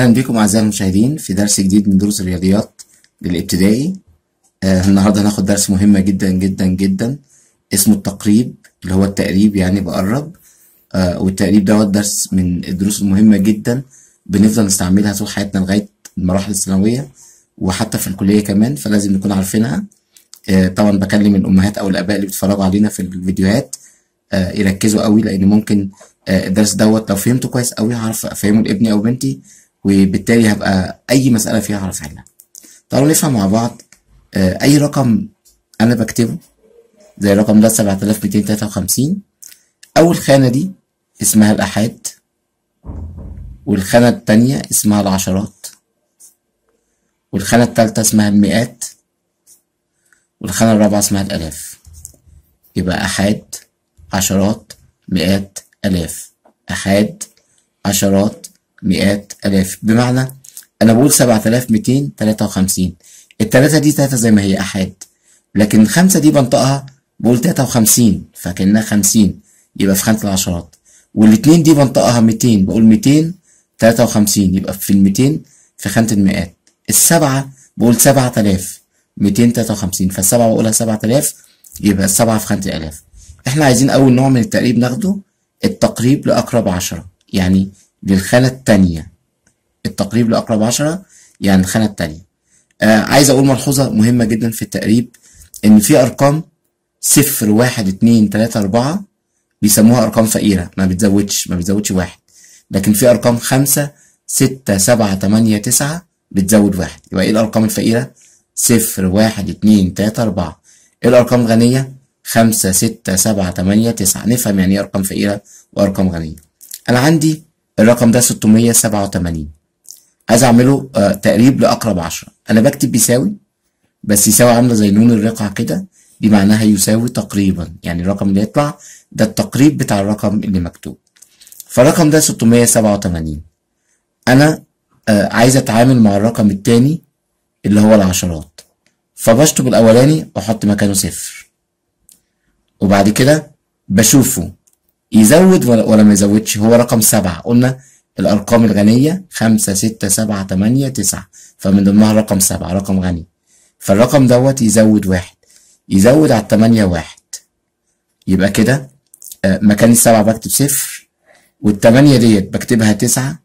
أهلا بكم أعزائي المشاهدين في درس جديد من دروس الرياضيات للابتدائي آه النهاردة هناخد درس مهم جدا جدا جدا اسمه التقريب اللي هو التقريب يعني بقرب آه والتقريب دوت درس من الدروس المهمة جدا بنفضل نستعملها طول حياتنا لغاية المراحل الثانوية وحتى في الكلية كمان فلازم نكون عارفينها آه طبعا بكلم الأمهات أو الآباء اللي بيتفرجوا علينا في الفيديوهات آه يركزوا قوي لأن ممكن آه الدرس دوت لو فهمته كويس قوي هعرف أفهمه لابني أو بنتي وبالتالي هبقى أي مسألة فيها هعرف أحلها. تعالوا نفهم مع بعض آه أي رقم أنا بكتبه زي الرقم ده 7253 أول خانة دي اسمها الآحاد والخانة التانية اسمها العشرات والخانة التالتة اسمها المئات والخانة الرابعة اسمها الآلاف يبقى آحاد عشرات مئات آلاف آحاد عشرات مئات آلاف بمعنى أنا بقول سبعة آلاف ميتين تلاتة وخمسين التلاتة دي تلاتة زي ما هي آحاد لكن الخمسة دي بنطقها بقول تلاتة وخمسين فكأنها خمسين يبقى في خانة العشرات والاتنين دي بنطقها ميتين بقول ميتين تلاتة وخمسين يبقى في الميتين في خانة المئات السبعة بقول سبعة آلاف ميتين تلاتة وخمسين فالسبعة بقولها سبعة آلاف يبقى السبعة في خانة الآلاف احنا عايزين أول نوع من التقريب ناخده التقريب لأقرب عشرة يعني للخانة التانية التقريب لأقرب عشرة يعني الخانة التانية آه عايز أقول ملحوظة مهمة جدا في التقريب إن في أرقام صفر واحد اتنين تلاتة أربعة بيسموها أرقام فقيرة ما بتزودش ما بتزودش واحد لكن في أرقام خمسة ستة سبعة تمانية تسعة بتزود واحد يبقى إيه الأرقام الفقيرة؟ صفر واحد اتنين تلاتة أربعة إيه الأرقام الغنية؟ خمسة ستة سبعة تمانية تسعة نفهم يعني إيه أرقام فقيرة وأرقام غنية أنا عندي الرقم ده ستمية سبعة وتمانين عايز أعمله آه تقريب لأقرب عشرة أنا بكتب بيساوي بس يساوي عاملة زي نون الرقعة كده دي معناها يساوي تقريبا يعني الرقم اللي يطلع ده التقريب بتاع الرقم اللي مكتوب فالرقم ده 687 انا آه عايز اتعامل مع الرقم التاني اللي هو العشرات فبشطب الاولاني واحط مكانه صفر وبعد كده بشوفه يزود ولا, ولا ما يزودش هو رقم سبعة قلنا الارقام الغنية خمسة ستة سبعة تمانية تسعة فمن ضمنها رقم سبعة رقم غني فالرقم دوت يزود واحد يزود على التمانية واحد يبقى كده آه مكان السبعة بكتب صفر والتمانية ديت بكتبها تسعة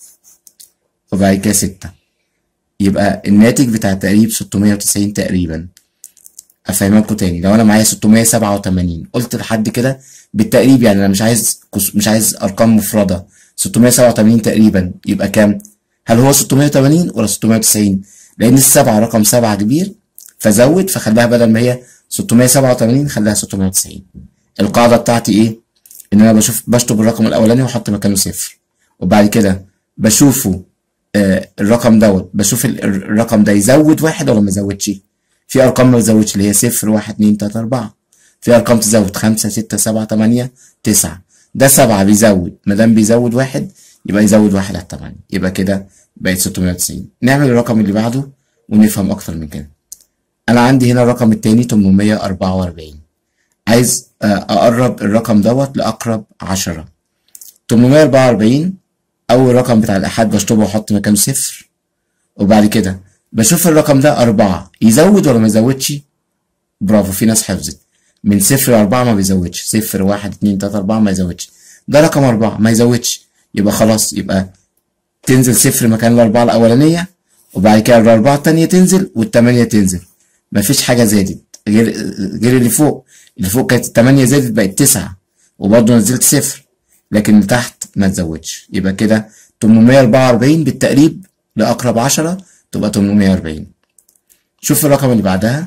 وبعد كده ستة يبقى الناتج بتاع التقريب ستمية وتسعين تقريبا أفهمكوا تاني لو أنا معايا ستمية سبعة وتمانين قلت لحد كده بالتقريب يعني أنا مش عايز مش عايز أرقام مفردة ستمية سبعة وتمانين تقريبا يبقى كام؟ هل هو ستمية وتمانين ولا ستمية وتسعين؟ لأن السبعة رقم سبعة كبير فزود فخلاها بدل ما هي 687 خليها 690 القاعدة بتاعتي ايه؟ ان انا بشوف بشطب الرقم الاولاني واحط مكانه صفر وبعد كده بشوفه آه الرقم دوت بشوف الرقم ده يزود واحد ولا ما يزودش في ارقام ما بتزودش اللي هي صفر واحد اتنين تلاتة اربعة في ارقام تزود خمسة ستة سبعة تمانية تسعة ده سبعة بيزود مادام بيزود واحد يبقى يزود واحد على التمانية يبقى كده بقت 690 نعمل الرقم اللي بعده ونفهم اكتر من كده انا عندي هنا الرقم التاني 844 عايز اقرب الرقم دوت لاقرب عشرة 844 اول رقم بتاع الاحاد بشطبه واحط مكانه صفر وبعد كده بشوف الرقم ده أربعة يزود ولا ما يزودش برافو في ناس حفظت من صفر لأربعة ما بيزودش صفر واحد اتنين تلاتة أربعة ما يزودش ده رقم أربعة ما يزودش يبقى خلاص يبقى تنزل صفر مكان الأربعة الأولانية وبعد كده الأربعة التانية تنزل والتمانية تنزل مفيش حاجة زادت غير غير اللي فوق اللي فوق كانت التمانية زادت بقت تسعة وبرضه نزلت صفر لكن اللي تحت ما تزودش يبقى كده 844 بالتقريب لأقرب عشرة تبقى 840 شوف الرقم اللي بعدها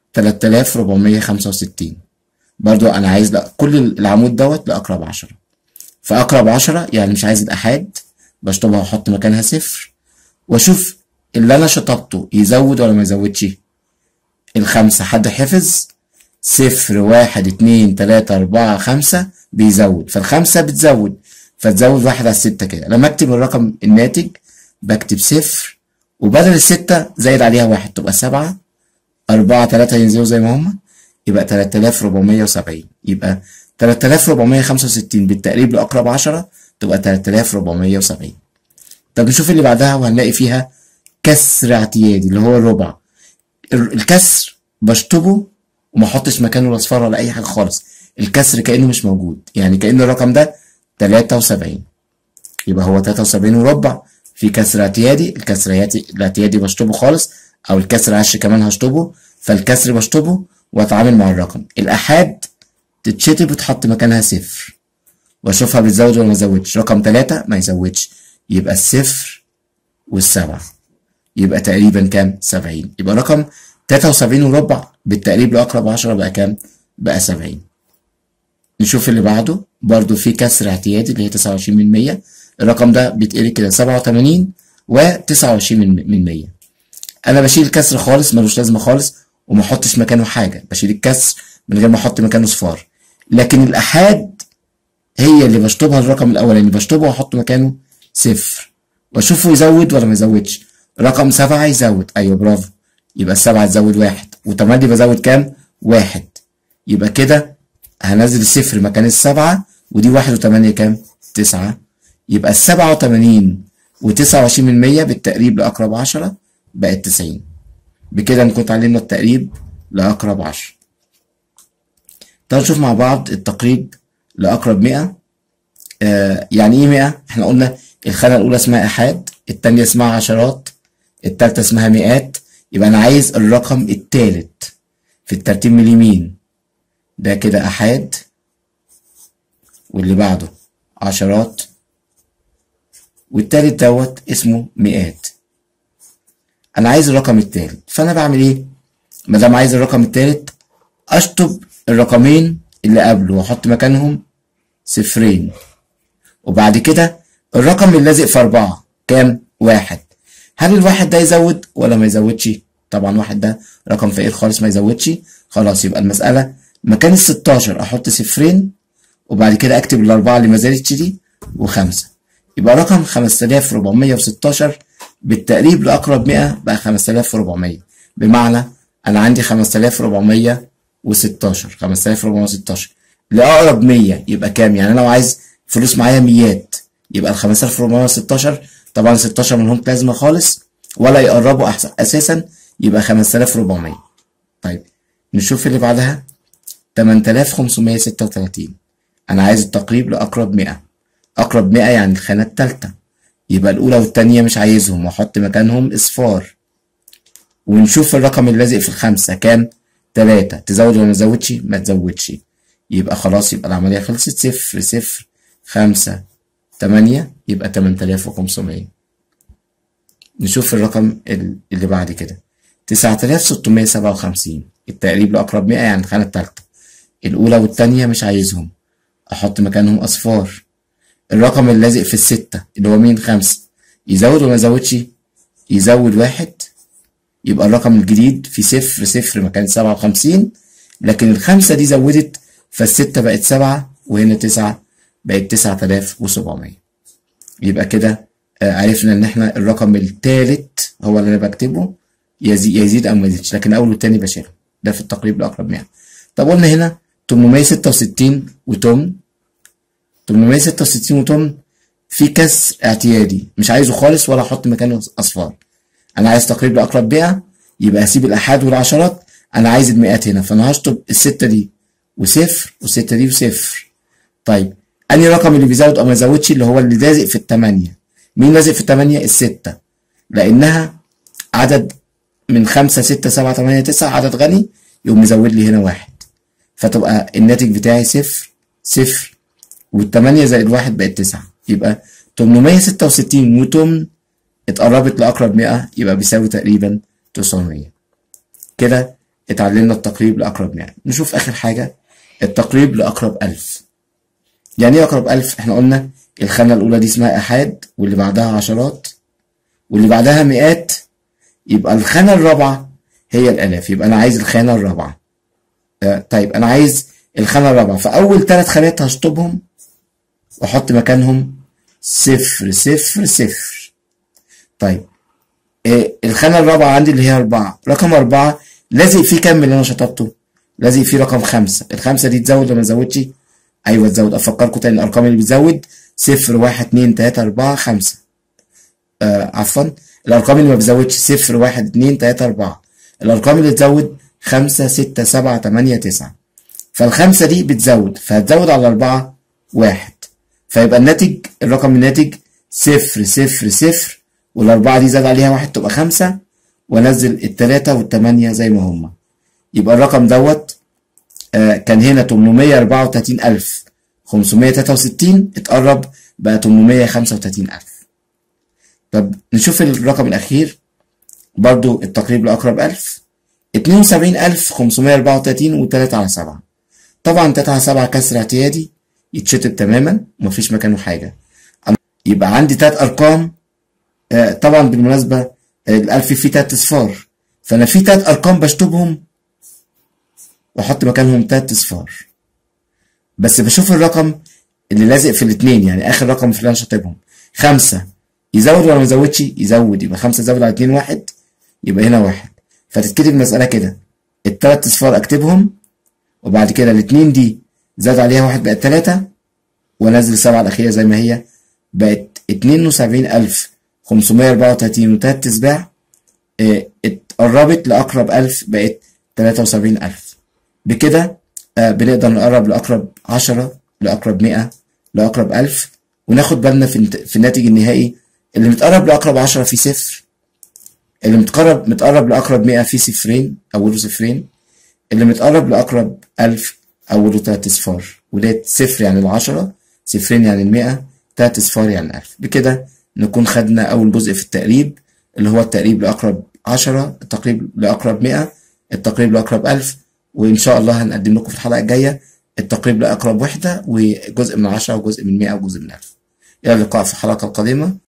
3465 برضو أنا عايز لا كل العمود دوت لأقرب عشرة فأقرب عشرة يعني مش عايز الأحاد بشطبها وأحط مكانها صفر وأشوف اللي أنا شطبته يزود ولا ما يزودش الخمسة حد حفظ صفر واحد اتنين تلاتة أربعة خمسة بيزود فالخمسة بتزود فتزود واحد على الستة كده لما أكتب الرقم الناتج بكتب صفر وبدل الستة زايد عليها واحد تبقى سبعة أربعة تلاتة ينزلوا زي ما هما يبقى تلاتة آلاف ربعمية وسبعين يبقى تلاتة آلاف ربعمية خمسة وستين بالتقريب لأقرب عشرة تبقى تلاتة آلاف ربعمية وسبعين طب نشوف اللي بعدها وهنلاقي فيها كسر اعتيادي اللي هو الربع ال- الكسر بشطبه وما احطش مكانه الاصفار ولا اي حاجه خالص الكسر كانه مش موجود يعني كان الرقم ده 73 يبقى هو 73 وربع في كسر اعتيادي الكسر الاعتيادي- الاعتيادي بشطبه خالص او الكسر عش كمان هشطبه فالكسر بشطبه واتعامل مع الرقم الاحاد تتشطب وتحط مكانها صفر واشوفها بتزود ولا ما تزودش رقم 3 ما يزودش يبقى الصفر والسبعة يبقى تقريبا كام 70 يبقى رقم 73 وربع بالتقريب لأقرب 10 بقى كام بقى 70 نشوف اللي بعده برضو في كسر اعتيادي اللي هي 29 من 100 الرقم ده بيتقري كده 87 و29 من من 100 انا بشيل الكسر خالص ملوش لازمه خالص وما احطش مكانه حاجه بشيل الكسر من غير ما احط مكانه صفار لكن الاحاد هي اللي بشطبها الرقم الاولاني بشطبه واحط مكانه صفر واشوفه يزود ولا ما يزودش رقم سبعة يزود ايوه برافو يبقى السبعة تزود واحد وتملي بزود كام واحد يبقى كده هنزل الصفر مكان السبعة ودي واحد وتمانية كام تسعة يبقى السبعة وتمانين وتسعة وعشرين من مية بالتقريب لأقرب عشرة بقت تسعين بكده نكون اتعلمنا التقريب لأقرب عشرة تعالوا نشوف مع بعض التقريب لأقرب مئة آه يعني ايه مئة؟ احنا قلنا الخانة الأولى اسمها آحاد التانية اسمها عشرات التالتة اسمها مئات يبقى أنا عايز الرقم التالت في الترتيب من اليمين ده كده آحاد واللي بعده عشرات والتالت دوت اسمه مئات أنا عايز الرقم التالت فأنا بعمل إيه؟ مادام عايز الرقم التالت أشطب الرقمين اللي قبله وأحط مكانهم صفرين وبعد كده الرقم اللي لازق في أربعة كام؟ واحد هل الواحد ده يزود ولا ما يزودش؟ طبعا واحد ده رقم فقير خالص ما يزودش خلاص يبقى المسألة مكان الستاشر أحط صفرين وبعد كده أكتب الأربعة اللي ما زادتش دي وخمسة يبقى رقم خمسة آلاف ربعمية وستاشر بالتقريب لأقرب مئة بقى خمسة آلاف وربعمية بمعنى أنا عندي خمسة آلاف ربعمية وستاشر خمسة آلاف ربعمية وستاشر لأقرب مية يبقى كام؟ يعني أنا لو عايز فلوس معايا ميات يبقى الخمسة آلاف ربعمية وستاشر طبعا ستاشر ملهمش لازمة خالص ولا يقربوا أحسن أساسا يبقى خمسة آلاف ربعمية طيب نشوف اللي بعدها تمن آلاف خمسمية ستة وتلاتين أنا عايز التقريب لأقرب مئة أقرب مئة يعني الخانة التالتة يبقى الأولى والتانية مش عايزهم وأحط مكانهم إصفار ونشوف الرقم اللي لازق في الخمسة كام تلاتة تزود ولا ما تزودش ما تزودش يبقى خلاص يبقى العملية خلصت صفر صفر خمسة تمانية يبقى تمن آلاف وخمسمية نشوف الرقم ال- اللي بعد كده تسعة آلاف ستمية سبعة وخمسين التقريب لأقرب مئة يعني الخانة التالتة الأولى والتانية مش عايزهم أحط مكانهم أصفار الرقم اللي لازق في الستة اللي هو مين خمسة يزود ولا ما يزودش يزود واحد يبقى الرقم الجديد في صفر صفر مكان سبعة وخمسين لكن الخمسة دي زودت فالستة بقت سبعة وهنا تسعة بقت تسعة آلاف وسبعمية يبقى كده آه، عرفنا إن إحنا الرقم التالت هو اللي أنا بكتبه يزيد, يزيد أو ما يزيدش لكن أول والتاني بشيلهم ده في التقريب لأقرب مئة طب قلنا هنا 866 وتمن 866 وتمن في كسر اعتيادي مش عايزه خالص ولا احط مكانه اصفار انا عايز تقريب لاقرب مئة يبقى هسيب الاحاد والعشرات انا عايز المئات هنا فانا هشطب الستة دي وصفر والستة دي وصفر طيب انهي رقم اللي بيزود او ما يزودش اللي هو اللي لازق في التمانية مين لازق في التمانية الستة لانها عدد من خمسة ستة سبعة تمانية تسعة عدد غني يقوم مزود لي هنا واحد فتبقى الناتج بتاعي صفر صفر والتمانية زائد واحد بقت تسعة يبقى تمنمية ستة وستين وتمن اتقربت لأقرب مئة يبقى بيساوي تقريبا تسعمية كده اتعلمنا التقريب لأقرب مئة نشوف آخر حاجة التقريب لأقرب ألف يعني ايه أقرب ألف؟ احنا قلنا الخانة الأولى دي اسمها آحاد واللي بعدها عشرات واللي بعدها مئات يبقى الخانة الرابعة هي الآلاف يبقى أنا عايز الخانة الرابعة آه، طيب أنا عايز الخانة الرابعة فأول ثلاث خانات هشطبهم وأحط مكانهم صفر صفر صفر طيب آه، الخانة الرابعة عندي اللي هي أربعة رقم أربعة لازق فيه كام من اللي أنا شطبته؟ لازق فيه رقم خمسة الخمسة دي تزود ولا ما تزودش؟ أيوه تزود أفكركم تاني الأرقام اللي بتزود صفر واحد اتنين تلاتة أربعة خمسة آه عفوا الأرقام اللي ما بتزودش صفر واحد اتنين تلاتة أربعة الأرقام اللي تزود خمسة ستة سبعة تمانية تسعة فالخمسة دي بتزود فهتزود على الأربعة واحد فيبقى الناتج الرقم الناتج صفر صفر صفر والأربعة دي زاد عليها واحد تبقى خمسة وأنزل التلاتة والتمانية زي ما هما يبقى الرقم دوت آه كان هنا تمنمية أربعة وتلاتين ألف خمسمية تلاتة وستين اتقرب بقى تمنمية خمسة وتلاتين ألف طب نشوف الرقم الأخير برضو التقريب لأقرب ألف اتنين وسبعين ألف خمسمية أربعة وتلاتين وتلاتة على سبعة طبعا تلاتة على سبعة كسر اعتيادي يتشطب تماما ومفيش مكانه حاجة يبقى عندي تلات أرقام آه طبعا بالمناسبة آه الألف فيه تلات أصفار فأنا في تلات أرقام بشطبهم وأحط مكانهم تلات أصفار بس بشوف الرقم اللي لازق في الاتنين يعني آخر رقم في اللي أنا شاطبهم خمسة يزود ولا ما يزودش يزود يبقى خمسة يزود على اتنين واحد يبقى هنا واحد فتتكتب المسألة كده التلات أصفار أكتبهم وبعد كده الاتنين دي زاد عليها واحد بقت تلاتة وانزل السبعة الأخيرة زي ما هي بقت اتنين وسبعين ألف خمسمية أربعة وتلاتين وتلات أسباع اه اتقربت لأقرب ألف بقت تلاتة وسبعين ألف بكده اه بنقدر نقرب لأقرب عشرة لأقرب مئة لأقرب ألف وناخد بالنا في, في الناتج النهائي اللي متقرب لأقرب عشرة في صفر اللي متقرب متقرب لأقرب مئة في صفرين أوله صفرين اللي متقرب لأقرب ألف أوله تلات أصفار وديت صفر يعني العشرة صفرين يعني المئة تلات أصفار يعني الألف بكده نكون خدنا أول جزء في التقريب اللي هو التقريب لأقرب عشرة التقريب لأقرب مئة التقريب لأقرب ألف وإن شاء الله هنقدم لكم في الحلقة الجاية التقريب لأقرب وحدة وجزء من عشرة وجزء من مئة وجزء من ألف إلى اللقاء في الحلقة القادمة